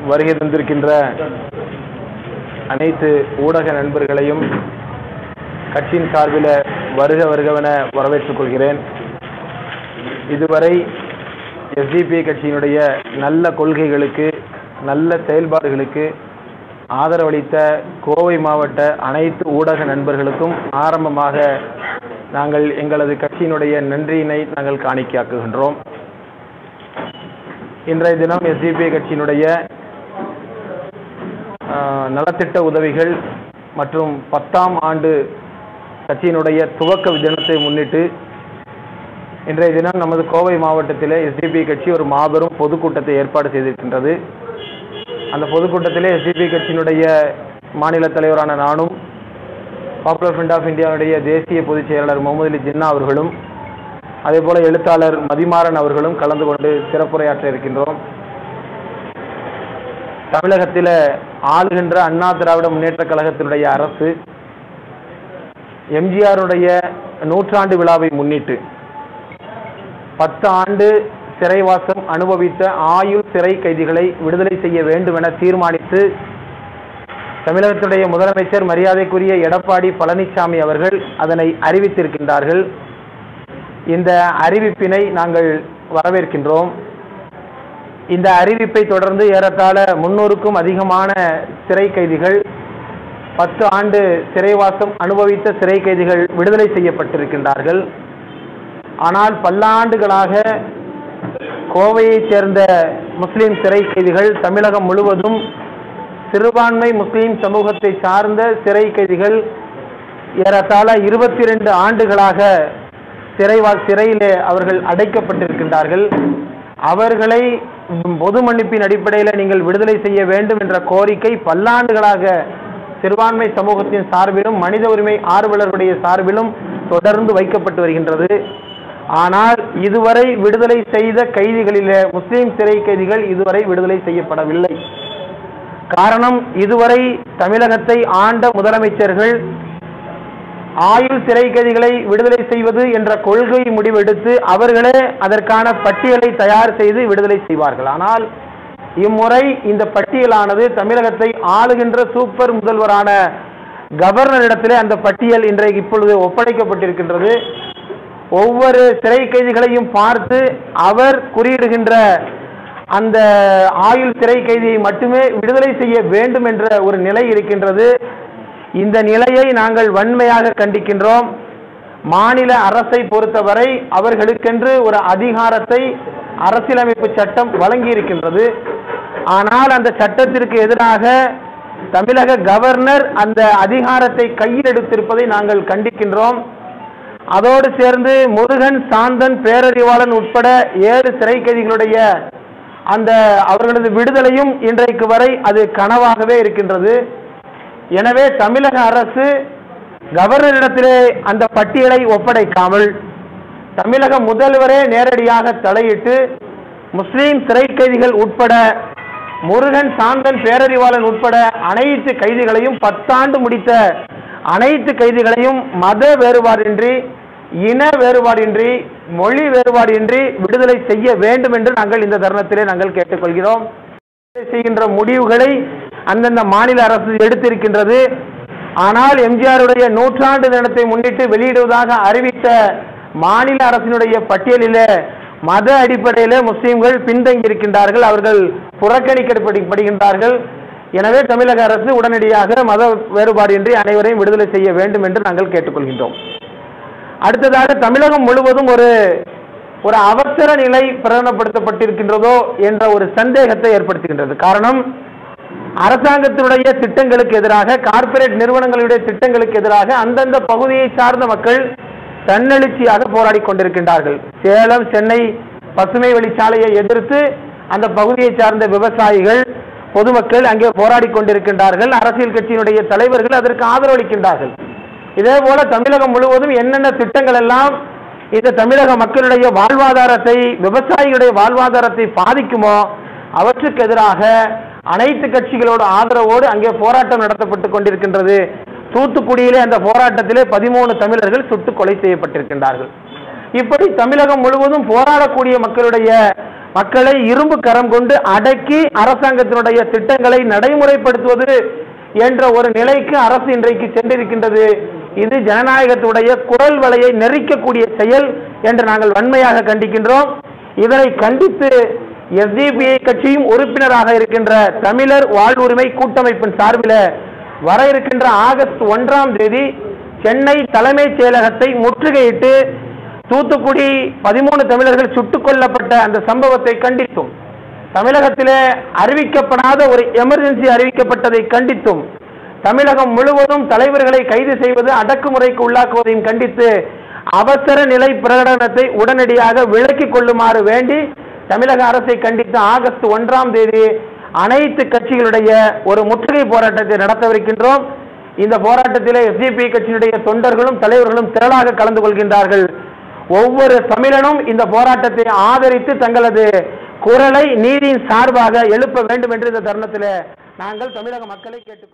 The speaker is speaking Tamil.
வருகை தந்திருக்கின்ற அனைத்து ஊடக நண்பர்களையும் கட்சியின் சார்பில் வருக வருகவென வரவேற்றுக் கொள்கிறேன் இதுவரை எஸ்டிபி கட்சியினுடைய நல்ல கொள்கைகளுக்கு நல்ல செயல்பாடுகளுக்கு ஆதரவளித்த கோவை மாவட்ட அனைத்து ஊடக நண்பர்களுக்கும் ஆரம்பமாக நாங்கள் எங்களது கட்சியினுடைய நன்றியினை நாங்கள் காணிக்கையாக்குகின்றோம் இன்றைய தினம் எஸ்டிபி கட்சியினுடைய ஆஹ், நலத்திட்ட உதவிகள் மற்றும் பத்தாம் ஆண்டு கட்சியினுடைய துவக்க தினத்தை முன்னிட்டு இன்றைய தினம் நமது கோவை மாவட்டத்திலே எஸ்டிபி கட்சி ஒரு மாபெரும் பொதுக்கூட்டத்தை ஏற்பாடு செய்திருக்கின்றது அந்த பொதுக்கூட்டத்திலே எஸ்டிபி கட்சியினுடைய மாநில தலைவரான நானும் பாப்புலர் ஃப்ரண்ட் ஆஃப் இந்தியாவுடைய தேசிய பொதுச் செயலாளர் முகமது அலி ஜின்னா அவர்களும் அதே போல எழுத்தாளர் மதிமாறன் அவர்களும் கலந்து கொண்டு சிறப்புரையாற்ற இருக்கின்றோம் தமிழகத்தில் ஆளுகின்ற அண்ணா திராவிட முன்னேற்ற கழகத்தினுடைய அரசு எம்ஜிஆருடைய நூற்றாண்டு விழாவை முன்னிட்டு பத்து ஆண்டு சிறைவாசம் அனுபவித்த ஆயுள் சிறை கைதிகளை விடுதலை செய்ய வேண்டும் என தீர்மானித்து தமிழகத்துடைய முதலமைச்சர் மரியாதைக்குரிய எடப்பாடி பழனிசாமி அவர்கள் அதனை அறிவித்திருக்கின்றார்கள் இந்த அறிவிப்பினை நாங்கள் வரவேற்கின்றோம் இந்த அறிவிப்பை தொடர்ந்து ஏறத்தாழ முன்னூறுக்கும் அதிகமான சிறை கைதிகள் பத்து ஆண்டு சிறைவாசம் அனுபவித்த சிறை கைதிகள் விடுதலை செய்யப்பட்டிருக்கின்றார்கள் ஆனால் பல்லாண்டுகளாக கோவையைச் சேர்ந்த முஸ்லிம் சிறை கைதிகள் தமிழகம் முழுவதும் சிறுபான்மை முஸ்லிம் சமூகத்தை சார்ந்த சிறை கைதிகள் ஏறத்தாழ இருபத்தி ரெண்டு ஆண்டுகளாக சிறைவா சிறையிலே அவர்கள் அடைக்கப்பட்டிருக்கின்றார்கள் அவர்களை பொது மன்னிப்பின் அடிப்படையில் நீங்கள் விடுதலை செய்ய வேண்டும் என்ற கோரிக்கை பல்லாண்டுகளாக சிறுபான்மை சமூகத்தின் சார்பிலும் மனித உரிமை ஆர்வலர்களுடைய சார்பிலும் தொடர்ந்து வைக்கப்பட்டு வருகின்றது ஆனால் இதுவரை விடுதலை செய்த கைதிகளிலே முஸ்லிம் சிறை கைதிகள் இதுவரை விடுதலை செய்யப்படவில்லை காரணம் இதுவரை தமிழகத்தை ஆண்ட முதலமைச்சர்கள் ஆயுள் சிறை கைதிகளை விடுதலை செய்வது என்ற கொள்கை முடிவெடுத்து அவர்களே அதற்கான பட்டியலை தயார் செய்து விடுதலை செய்வார்கள் ஆனால் இம்முறை இந்த பட்டியலானது தமிழகத்தை ஆளுகின்ற சூப்பர் முதல்வரான கவர்னரிடத்திலே அந்த பட்டியல் இன்றைக்கு இப்பொழுது ஒப்படைக்கப்பட்டிருக்கின்றது ஒவ்வொரு சிறை கைதிகளையும் பார்த்து அவர் குறியிடுகின்ற அந்த ஆயுள் சிறை கைதியை மட்டுமே விடுதலை செய்ய வேண்டும் என்ற ஒரு நிலை இருக்கின்றது இந்த நிலையை நாங்கள் வன்மையாக கண்டிக்கின்றோம் மாநில அரசை பொறுத்தவரை அவர்களுக்கென்று ஒரு அதிகாரத்தை அரசியலமைப்பு சட்டம் வழங்கி இருக்கின்றது ஆனால் அந்த சட்டத்திற்கு எதிராக தமிழக கவர்னர் அந்த அதிகாரத்தை கையில் எடுத்திருப்பதை நாங்கள் கண்டிக்கின்றோம் அதோடு சேர்ந்து முருகன் சாந்தன் பேரறிவாளன் உட்பட ஏழு சிறை கைதிகளுடைய அந்த அவர்களது விடுதலையும் இன்றைக்கு வரை அது கனவாகவே இருக்கின்றது எனவே தமிழக அரசு கவர்னரிடத்திலே அந்த பட்டியலை ஒப்படைக்காமல் தமிழக முதல்வரே நேரடியாக தலையிட்டு முஸ்லீம் சிறை கைதிகள் உட்பட முருகன் சாந்தன் பேரறிவாளன் உட்பட அனைத்து கைதிகளையும் பத்தாண்டு முடித்த அனைத்து கைதிகளையும் மத வேறுபாடின்றி இன வேறுபாடின்றி மொழி வேறுபாடின்றி விடுதலை செய்ய வேண்டும் என்று நாங்கள் இந்த தருணத்திலே நாங்கள் கேட்டுக்கொள்கிறோம் விடுதலை செய்கின்ற முடிவுகளை அந்தந்த மாநில அரசு எடுத்திருக்கின்றது ஆனால் எம்ஜிஆருடைய நூற்றாண்டு தினத்தை முன்னிட்டு வெளியிடுவதாக அறிவித்த மாநில அரசினுடைய பட்டியலிலே மத அடிப்படையில் முஸ்லீம்கள் பின்தங்கி இருக்கின்றார்கள் அவர்கள் புறக்கணிக்கப்படுகின்றார்கள் எனவே தமிழக அரசு உடனடியாக மத வேறுபாடின்றி அனைவரையும் விடுதலை செய்ய வேண்டும் என்று நாங்கள் கேட்டுக்கொள்கின்றோம் அடுத்ததாக தமிழகம் முழுவதும் ஒரு ஒரு அவசர நிலை பிரகடனப்படுத்தப்பட்டிருக்கின்றதோ என்ற ஒரு சந்தேகத்தை ஏற்படுத்துகின்றது காரணம் அரசாங்கத்தினுடைய திட்டங்களுக்கு எதிராக கார்ப்பரேட் நிறுவனங்களுடைய திட்டங்களுக்கு எதிராக அந்தந்த பகுதியை சார்ந்த மக்கள் தன்னெழுச்சியாக போராடி கொண்டிருக்கின்றார்கள் சேலம் சென்னை பசுமை வழிச்சாலையை எதிர்த்து அந்த பகுதியை சார்ந்த விவசாயிகள் பொதுமக்கள் அங்கே போராடி கொண்டிருக்கின்றார்கள் அரசியல் கட்சியினுடைய தலைவர்கள் அதற்கு ஆதரவளிக்கின்றார்கள் இதே போல தமிழகம் முழுவதும் என்னென்ன திட்டங்கள் எல்லாம் இந்த தமிழக மக்களுடைய வாழ்வாதாரத்தை விவசாயிகளுடைய வாழ்வாதாரத்தை பாதிக்குமோ அவற்றுக்கு எதிராக அனைத்து கட்சிகளோட ஆதரவோடு அங்கே போராட்டம் நடத்தப்பட்டு கொண்டிருக்கின்றது தூத்துக்குடியிலே அந்த போராட்டத்திலே பதிமூணு தமிழர்கள் சுட்டு கொலை செய்யப்பட்டிருக்கின்றார்கள் இப்படி தமிழகம் முழுவதும் போராடக்கூடிய மக்களுடைய மக்களை இரும்பு கரம் கொண்டு அடக்கி அரசாங்கத்தினுடைய திட்டங்களை நடைமுறைப்படுத்துவது என்ற ஒரு நிலைக்கு அரசு இன்றைக்கு சென்றிருக்கின்றது இது ஜனநாயகத்துடைய குரல் வலையை நெரிக்கக்கூடிய செயல் என்று நாங்கள் வன்மையாக கண்டிக்கின்றோம் இதனை கண்டித்து எஸ்டிபிஐ கட்சியும் உறுப்பினராக இருக்கின்ற தமிழர் வாழ்வுரிமை கூட்டமைப்பின் சார்பில் வர இருக்கின்ற ஆகஸ்ட் ஒன்றாம் தேதி சென்னை தலைமைச் செயலகத்தை முற்றுகையிட்டு தூத்துக்குடி பதிமூணு தமிழர்கள் சுட்டுக் கொல்லப்பட்ட அந்த சம்பவத்தை கண்டித்தும் தமிழகத்திலே அறிவிக்கப்படாத ஒரு எமர்ஜென்சி அறிவிக்கப்பட்டதை கண்டித்தும் தமிழகம் முழுவதும் தலைவர்களை கைது செய்வது அடக்குமுறைக்கு உள்ளாக்குவதையும் கண்டித்து அவசர நிலை பிரகடனத்தை உடனடியாக விலக்கிக் கொள்ளுமாறு வேண்டி தமிழக அரசை கண்டித்து ஆகஸ்ட் ஒன்றாம் தேதி அனைத்து கட்சிகளுடைய ஒரு முற்றுகை போராட்டத்தை நடத்தவிருக்கின்றோம் இந்த போராட்டத்திலே எஸ்டிபி கட்சியினுடைய தொண்டர்களும் தலைவர்களும் திரளாக கலந்து கொள்கின்றார்கள் ஒவ்வொரு தமிழனும் இந்த போராட்டத்தை ஆதரித்து தங்களது குரலை நீதியின் சார்பாக எழுப்ப வேண்டும் என்று இந்த தருணத்தில் நாங்கள் தமிழக மக்களை கேட்டு